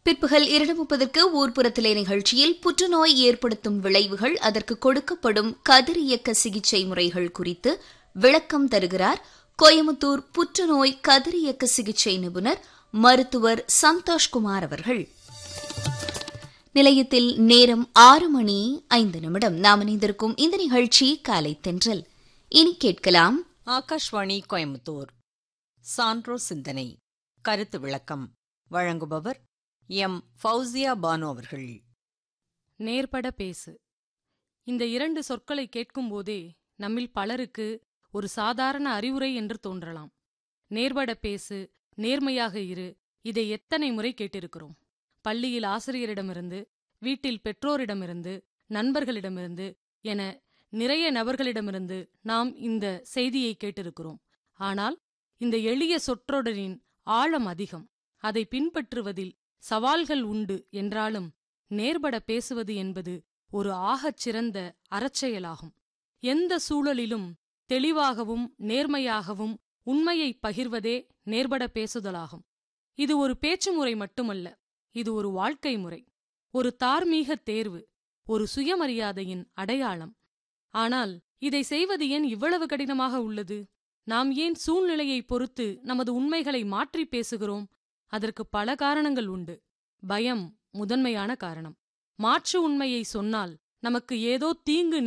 பிற்பகல் இரண்டு முப்பதற்கு ஊர்ப்புறத்திலே நிகழ்ச்சியில் புற்றுநோய் ஏற்படுத்தும் விளைவுகள் அதற்கு கொடுக்கப்படும் கதிரியக்க சிகிச்சை முறைகள் குறித்து விளக்கம் தருகிறார் கோயமுத்தூர் புற்றுநோய் கதிரியக்க சிகிச்சை நிபுணர் மருத்துவர் சந்தோஷ்குமார் அவர்கள் நிலையத்தில் நேரம் ஆறு மணி ஐந்து நிமிடம் நாம் இணைந்திருக்கும் இந்த நிகழ்ச்சி காலை தென்றல் இனி கேட்கலாம் ஆகாஷ்வாணி கோயம்புத்தூர் சான்றோ சிந்தனை கருத்து விளக்கம் வழங்குபவர் எம் ஃபௌசியா பானு அவர்கள் நேர்பட பேசு இந்த இரண்டு சொற்களை கேட்கும்போதே நம்மில் பலருக்கு ஒரு சாதாரண அறிவுரை என்று தோன்றலாம் நேர்பட பேசு நேர்மையாக இரு இதை எத்தனை முறை கேட்டிருக்கிறோம் பள்ளியில் ஆசிரியரிடமிருந்து வீட்டில் பெற்றோரிடமிருந்து நண்பர்களிடமிருந்து என நிறைய நபர்களிடமிருந்து நாம் இந்த செய்தியை கேட்டிருக்கிறோம் ஆனால் இந்த எளிய சொற்றொடரின் ஆழம் அதிகம் அதை பின்பற்றுவதில் சவால்கள் உண்டு என்றாலும் நேர்பட பேசுவது என்பது ஒரு ஆகச் சிறந்த அறச்செயலாகும் எந்த சூழலிலும் தெளிவாகவும் நேர்மையாகவும் உண்மையை பகிர்வதே நேர்பட பேசுதலாகும் இது ஒரு பேச்சு முறை மட்டுமல்ல இது ஒரு வாழ்க்கை முறை ஒரு தார்மீக தேர்வு ஒரு சுயமரியாதையின் அடையாளம் ஆனால் இதை செய்வது ஏன் இவ்வளவு கடினமாக உள்ளது நாம் ஏன் சூழ்நிலையை பொறுத்து நமது உண்மைகளை மாற்றி பேசுகிறோம் அதற்கு பல காரணங்கள் உண்டு பயம் முதன்மையான காரணம் மாற்று உண்மையை சொன்னால் நமக்கு ஏதோ தீங்கு